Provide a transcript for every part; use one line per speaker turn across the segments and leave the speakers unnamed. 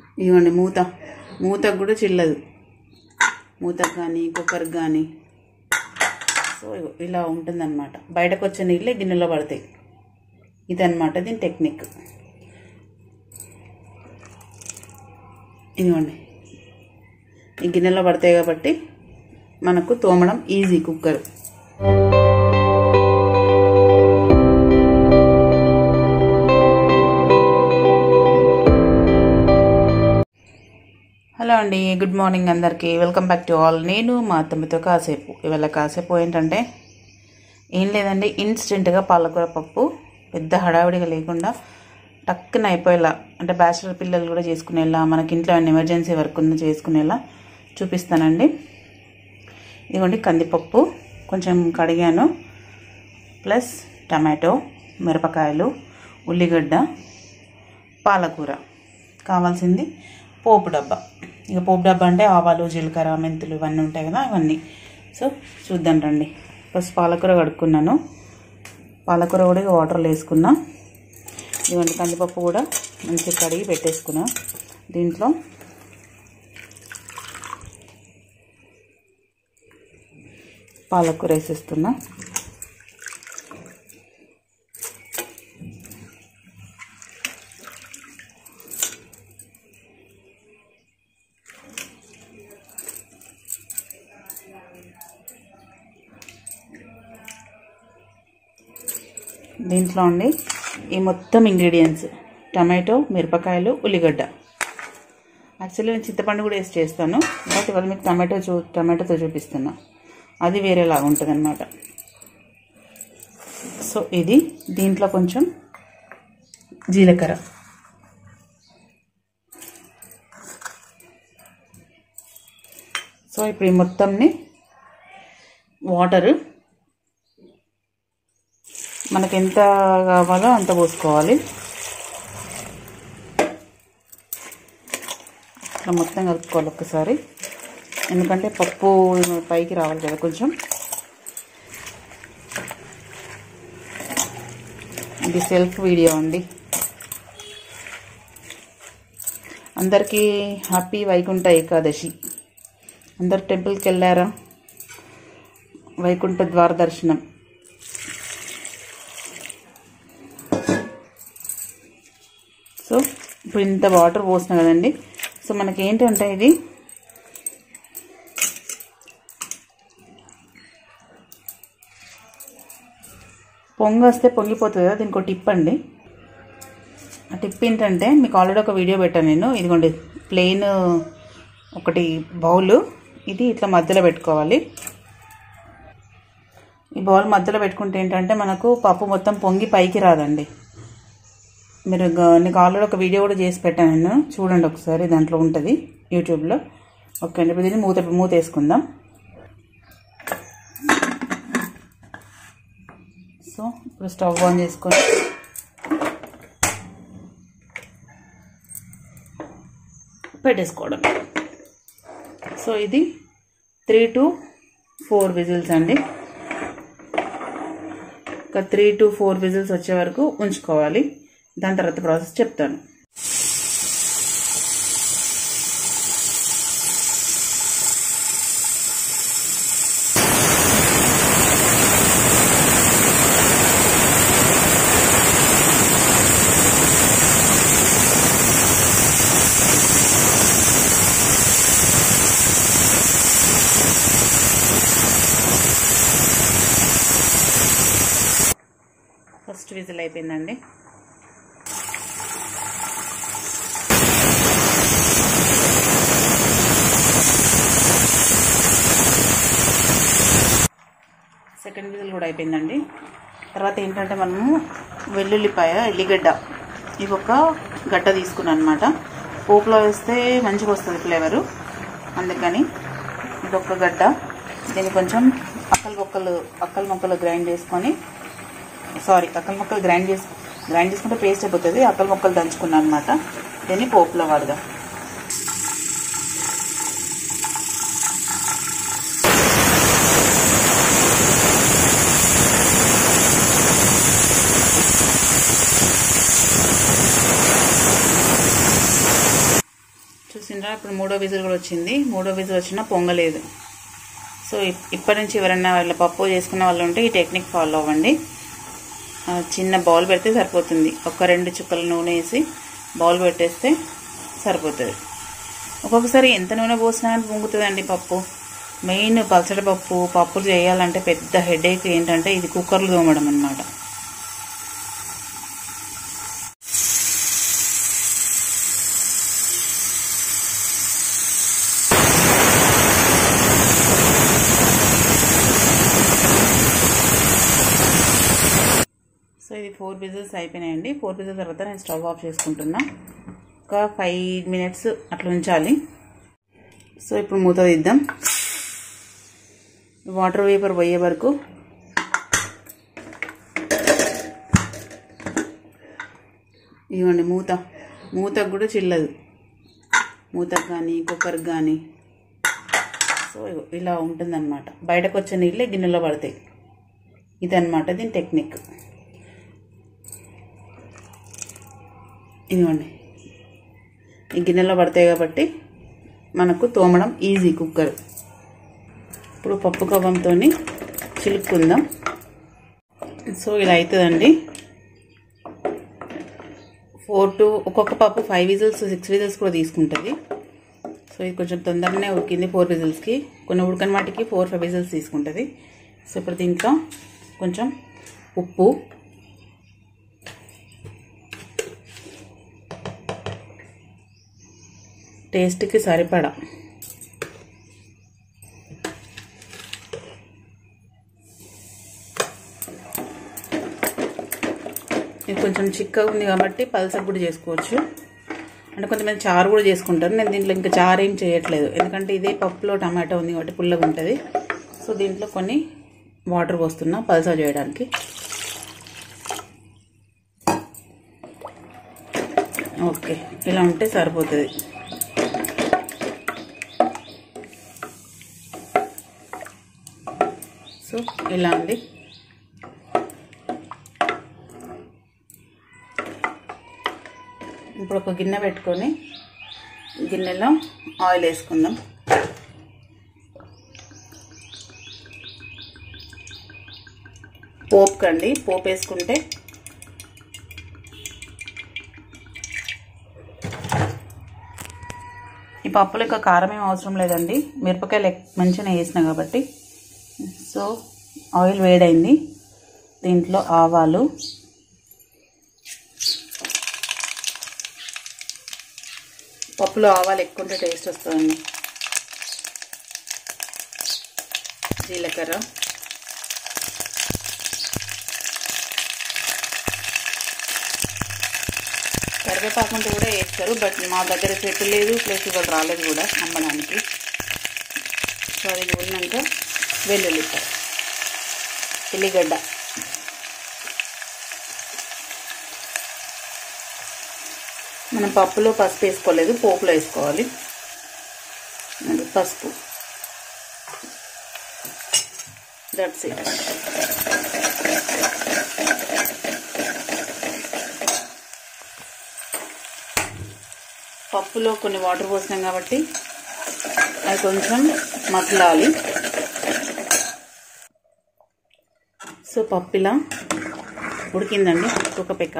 ఇవ్వండి మూత మూతకు కూడా చిల్లదు మూతకు కానీ కుక్కర్కి కానీ సో ఇగో ఇలా ఉంటుందన్నమాట బయటకు వచ్చే నీళ్ళే గిన్నెలో పడతాయి ఇదన్నమాట దీని టెక్నిక్ ఇదిగోండి ఈ గిన్నెలో పడతాయి కాబట్టి మనకు తోమడం ఈజీ కుక్కర్ హలో అండి గుడ్ మార్నింగ్ అందరికీ వెల్కమ్ బ్యాక్ టు ఆల్ నేను మా అత్తమ్మతో కాసేపు ఇవాళ కాసేపు ఏంటంటే ఏం లేదండి ఇన్స్టెంట్గా పాలకూర పప్పు పెద్ద హడావిడిగా లేకుండా టక్కున అయిపోయేలా అంటే బ్యాచిలర్ పిల్లలు కూడా చేసుకునేలా మనకి ఇంట్లో ఏమైనా ఎమర్జెన్సీ వర్క్ ఉన్న చేసుకునేలా చూపిస్తానండి ఇదిగోండి కందిపప్పు కొంచెం కడిగాను ప్లస్ టమాటో మిరపకాయలు ఉల్లిగడ్డ పాలకూర కావాల్సింది పోపు డబ్బా ఇక పోపు డబ్బా అంటే ఆవాలు జీలకర్ర మెంతులు ఇవన్నీ ఉంటాయి కదా అవన్నీ సో చూద్దాం రండి ఫస్ట్ పాలకూర కడుక్కున్నాను పాలకూర కూడా ఇక వాటర్లో వేసుకున్నా ఇవన్నీ కందిపప్పు కూడా మంచిగా కడిగి పెట్టేసుకున్నా దీంట్లో పాలకూర వేసేస్తున్నా దీంట్లో అండి ఈ మొత్తం ఇంగ్రీడియంట్స్ టమాటో మిరపకాయలు ఉల్లిగడ్డ యాక్చువల్లీ నేను చింతపండు కూడా వేసి చేస్తాను బట్ ఇవాళ మీకు టమాటో చూ టమాటోతో చూపిస్తున్నా అది వేరేలాగా ఉంటుంది అనమాట సో ఇది దీంట్లో కొంచెం జీలకర్ర సో ఇప్పుడు ఈ మొత్తంని వాటరు మనకి ఎంత కావాలో అంత పోసుకోవాలి ఇట్లా మొత్తం కలుపుకోవాలి ఒక్కసారి ఎందుకంటే పప్పు పైకి రావాలి కదా కొంచెం ఇది సెల్ఫ్ వీడియో అండి అందరికీ హ్యాపీ వైకుంఠ ఏకాదశి అందరు టెంపుల్కి వెళ్ళారా వైకుంఠ ద్వార దర్శనం సో ఇప్పుడు ఇంత వాటర్ పోసిన కదండి సో మనకి ఏంటంటే ఇది పొంగి వస్తే పొంగిపోతుంది కదా దీనికి ఒక టిప్ అండి ఆ టిప్ ఏంటంటే మీకు ఆల్రెడీ ఒక వీడియో పెట్టాను నేను ఇదిగోండి ప్లెయిన్ ఒకటి బౌల్ ఇది ఇట్లా మధ్యలో పెట్టుకోవాలి ఈ బౌల్ మధ్యలో పెట్టుకుంటే ఏంటంటే మనకు పప్పు మొత్తం పొంగి పైకి రాదండి మీరు నీకు ఆల్రెడీ ఒక వీడియో కూడా చేసి పెట్టాను నేను చూడండి ఒకసారి దాంట్లో ఉంటుంది యూట్యూబ్లో ఓకే అండి ఇప్పుడు దీన్ని మూత మూత వేసుకుందాం సో ఇప్పుడు స్టవ్ ఆన్ చేసుకొని పెట్టేసుకోవడం సో ఇది త్రీ టు ఫోర్ విజిల్స్ అండి ఒక త్రీ టు ఫోర్ విజిల్స్ వచ్చే వరకు ఉంచుకోవాలి దాని తర్వాత ప్రాసెస్ చెప్తాను ఫస్ట్ విజిల్ అయిపోయిందండి సెకండ్ విజిల్ కూడా అయిపోయిందండి తర్వాత ఏంటంటే మనము వెల్లుల్లిపాయ ఎల్లిగడ్డ ఇవి ఒక గడ్డ తీసుకున్నాను అనమాట పోపులో వేస్తే మంచిగా వస్తుంది ఫ్లేవరు అందుకని ఇది ఒక గడ్డ దీన్ని కొంచెం అక్కలు మొక్కలు అక్కలు మొక్కలు గ్రైండ్ చేసుకొని సారీ అక్కల ముక్కలు గ్రైండ్ చేసి గ్రైండ్ చేసుకుంటే పేస్ట్ అయిపోతుంది అక్కల ముక్కలు దంచుకున్నాను అనమాట దీన్ని పోపులో వాడదాం చూసిండ్రా ఇప్పుడు మూడో విజిల్ కూడా వచ్చింది మూడో విజిల్ వచ్చినా పొంగలేదు సో ఇప్- ఇప్పటి నుంచి ఎవరైనా వాళ్ళ పప్పు చేసుకున్న వాళ్ళు ఉంటే ఈ టెక్నిక్ ఫాలో అవ్వండి ఆ, చిన్న బౌల్ పెడితే సరిపోతుంది ఒక రెండు చుక్కల నూనె వేసి బౌల్ పెట్టేస్తే సరిపోతుంది ఒక్కొక్కసారి ఎంత నూనె పోసినా కానీ పొంగుతుందండి పప్పు మెయిన్ పలసటి పప్పు పప్పులు చేయాలంటే పెద్ద హెడేక్ ఏంటంటే ఇది కుక్కర్లు తోమడం అనమాట సో ఇది ఫోర్ బిజినెస్ అయిపోయినాయండి ఫోర్ బిజినెస్ తర్వాత నేను స్టవ్ ఆఫ్ చేసుకుంటున్నా ఒక ఫైవ్ మినిట్స్ అట్లా ఉంచాలి సో ఇప్పుడు మూత తీద్దాం వాటర్ వేపర్ పోయే వరకు ఇవ్వండి మూత మూతకు కూడా చిల్లదు మూతకు కానీ కుక్కర్కి కానీ సో ఇగో ఇలా ఉంటుందన్నమాట బయటకు వచ్చే నీళ్ళే గిన్నెలో పడతాయి ఇదన్నమాట దీని టెక్నిక్ ఇదిగోండి ఈ గిన్నెలో పడతాయి కాబట్టి మనకు తోమడం ఈజీ కుక్కర్ ఇప్పుడు పప్పు కవ్వంతో చిలుక్కుందాం సో ఇలా అవుతుందండి ఫోర్ టు ఒక్కొక్క పప్పు ఫైవ్ విజిల్స్ సిక్స్ విజిల్స్ కూడా తీసుకుంటుంది సో ఇది కొంచెం తొందరగానే ఉడికింది ఫోర్ విజిల్స్కి కొన్ని ఉడకని వాటికి ఫోర్ ఫైవ్ విజిల్స్ తీసుకుంటుంది సో ఇప్పుడు దీంట్లో కొంచెం ఉప్పు టేస్ట్కి సరిపడా ఇది కొంచెం చిక్కగా ఉంది కాబట్టి పల్సకు కూడా చేసుకోవచ్చు అంటే కొంతమంది చారు కూడా చేసుకుంటారు నేను దీంట్లో ఇంకా చారు ఏం చేయట్లేదు ఎందుకంటే ఇదే పప్పులో టమాటో ఉంది కాబట్టి పుల్లగా ఉంటుంది సో దీంట్లో కొన్ని వాటర్ పోస్తున్నా పల్సా చేయడానికి ఓకే ఇలా ఉంటే సరిపోతుంది సో ఇలా ఉంది ఇప్పుడు ఒక గిన్నె పెట్టుకొని గిన్నెలో ఆయిల్ వేసుకుందాం పోపు కండి పోపు వేసుకుంటే ఈ పప్పులో ఇక కారం ఏం అవసరం లేదండి మిరపకాయలు ఎక్- మంచిగా వేసిన కాబట్టి సో ఆయిల్ వేడైంది దీంట్లో ఆవాలు పప్పులో ఆవాలు ఎక్కువ ఉంటే టేస్ట్ వస్తుందండి జీలకర్ర కరివేపాకు ఉంటే కూడా వేస్తారు బట్ మా దగ్గర చెట్టు లేదు ప్లస్ ఇవాళ రాలేదు కూడా అమ్మడానికి సో అది ఉన్నాక వెల్లుల్లిపాయ ఉల్లిగడ్డ మనం పప్పులో పసుపు వేసుకోలేదు పోపులో వేసుకోవాలి అది పసుపు దట్స్ ఇట్ పప్పులో కొన్ని వాటర్ పోసినాం కాబట్టి అది కొంచెం మసలాలి సో పప్పు ఇలా ఉడికిందండి ఒక పెక్క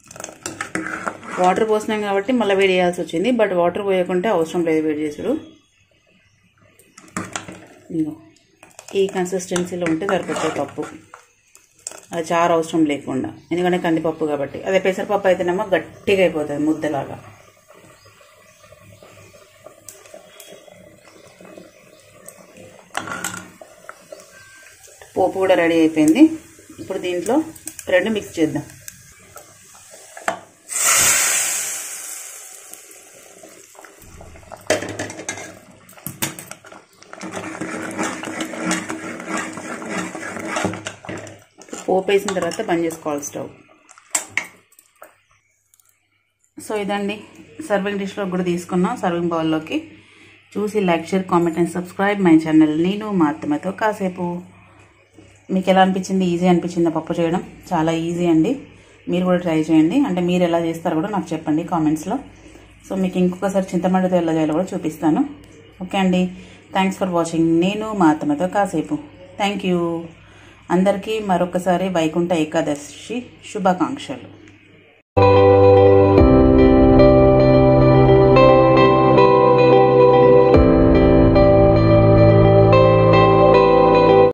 వాటర్ పోసినాం కాబట్టి మళ్ళీ వేడి చేయాల్సి వచ్చింది బట్ వాటర్ పోయకుంటే అవసరం లేదు వేడి చేసుడు ఇదిగో ఈ కన్సిస్టెన్సీలో ఉంటే సరిపోతుంది పప్పు అది చారు అవసరం లేకుండా ఎందుకంటే కందిపప్పు కాబట్టి అదే పెసరపప్పు అయితేనేమో గట్టిగా అయిపోతుంది ముద్దలాగా పోపు కూడా రెడీ అయిపోయింది ఇప్పుడు దీంట్లో రెండు మిక్స్ చేద్దాం పోపు వేసిన తర్వాత బంద్ చేసుకోవాలి స్టవ్ సో ఇదండి సర్వింగ్ డిష్లో కూడా తీసుకున్నాం సర్వింగ్ బౌల్లోకి చూసి like share comment and subscribe my channel నేను మా అత్తమ్మతో కాసేపు మీకు ఎలా అనిపించింది ఈజీ అనిపించిందా పప్పు చేయడం చాలా ఈజీ అండి మీరు కూడా ట్రై చేయండి అంటే మీరు ఎలా చేస్తారో కూడా నాకు చెప్పండి కామెంట్స్లో సో మీకు ఇంకొకసారి చింతమండితో ఎలా చేయాలో కూడా చూపిస్తాను ఓకే అండి థ్యాంక్స్ ఫర్ వాచింగ్ నేను మా అత్తమ్మతో కాసేపు థ్యాంక్ యూ అందరికీ మరొకసారి వైకుంఠ ఏకాదశి శుభాకాంక్షలు